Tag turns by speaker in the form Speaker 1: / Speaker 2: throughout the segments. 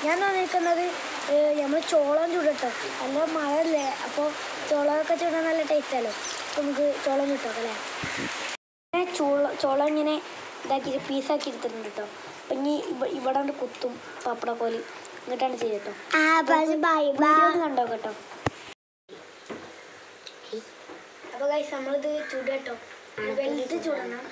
Speaker 1: ഞാൻ വന്നിരിക്കുന്നത് നമ്മൾ ചോളം ചൂടട്ടോ നല്ല മഴയല്ലേ അപ്പോൾ ചോളമൊക്കെ ചൂടാൻ നല്ല ടേസ്റ്റല്ലോ അപ്പോൾ നമുക്ക് ചോളം ചുട്ടോക്കാം അല്ലേ ഞാൻ ചോള ചോളം ഇങ്ങനെ ഇതാക്കിയിട്ട് പീസാക്കി എടുത്തിട്ടുണ്ട് കേട്ടോ അപ്പം ഇനി ഇവ ഇവിടെ കൊണ്ട് കുത്തും പപ്പടക്കോല് എന്നിട്ടാണ് ചെയ്യട്ടോ വീഡിയോ ഒന്ന് കണ്ടോ കേട്ടോ അപ്പോൾ ഗൈസ് നമ്മളിത് ചൂടട്ടോ വലുത് ചൂടണം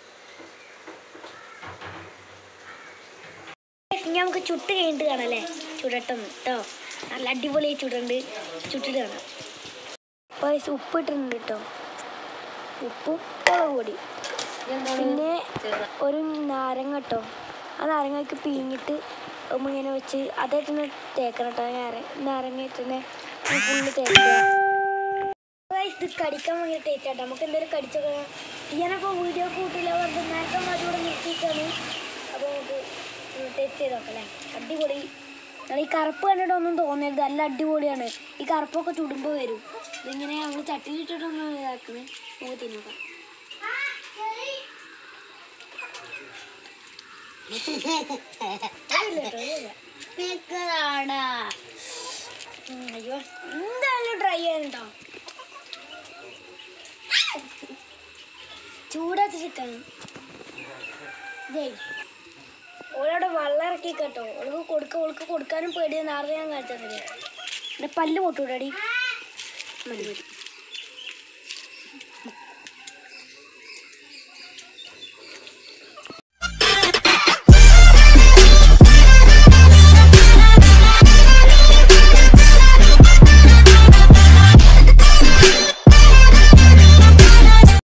Speaker 1: ഇനി നമുക്ക് ചുട്ട് കഴിഞ്ഞിട്ട് കാണാം അല്ലേ ചുടട്ടൊന്ന് കേട്ടോ നല്ല അടിപൊളി ചുടുണ്ട് ചുട്ടിട്ട് കാണാം അപ്പോൾ ഗൈസ് ഉപ്പ് ഇട്ടിട്ടുണ്ട് കേട്ടോ ഉപ്പും മുളക് പൊടി പിന്നെ ഒരു നാരങ്ങ കേട്ടോ ആ നാരങ്ങയ്ക്ക് പിഴിഞ്ഞിട്ട് ഉമ്മ ഇങ്ങനെ വെച്ച് അതായിട്ട് തന്നെ തേക്കണം കേട്ടോ നാരങ്ങ നാരങ്ങ തന്നെ ഫുള്ള് തേക്കുക Guys, ഇത് കടിക്കാൻ ഭയങ്കര ടേസ്റ്റ് ആട്ടോ നമുക്ക് എന്തായാലും കടിച്ചൊക്കെ ഞാനപ്പോൾ വീഡിയോ കൂട്ടില്ല വെറുതെ നേരത്തെ അതിലൂടെ നിർത്തിയിട്ടാണ് അപ്പോൾ നമുക്ക് ടേസ്റ്റ് ചെയ്ത് നോക്കാം അല്ലേ അടിപൊളി എന്നാൽ ഈ കറുപ്പ് കണ്ടിട്ട് ഒന്നും തോന്നരുത് നല്ല അടിപൊളിയാണ് ഈ കറുപ്പൊക്കെ ചുടുമ്പോൾ വരും ഇതിങ്ങനെ നമ്മൾ ചട്ടിയിലിട്ടിട്ടൊന്നും ഇതാക്കുന്നത് നമുക്ക് തിന്നോക്കാം അതില്ല കേട്ടോ, അതില്ല. ഉം, അയ്യോ എന്തായാലും ട്രൈ ചെയ്യാനുണ്ടോ ചൂടാച്ചിരിക്കണം ഇതേ ഓളവിടെ വെള്ളം ഇറക്കി കേട്ടോ ഓൾക്ക് കൊടുക്ക ഓൾക്ക് കൊടുക്കാനും പേടിയാണ് നേരത്തെ ഞാൻ കാണിച്ചത് എന്റെ പല്ല് പൊട്ടൂടടി മതി മതി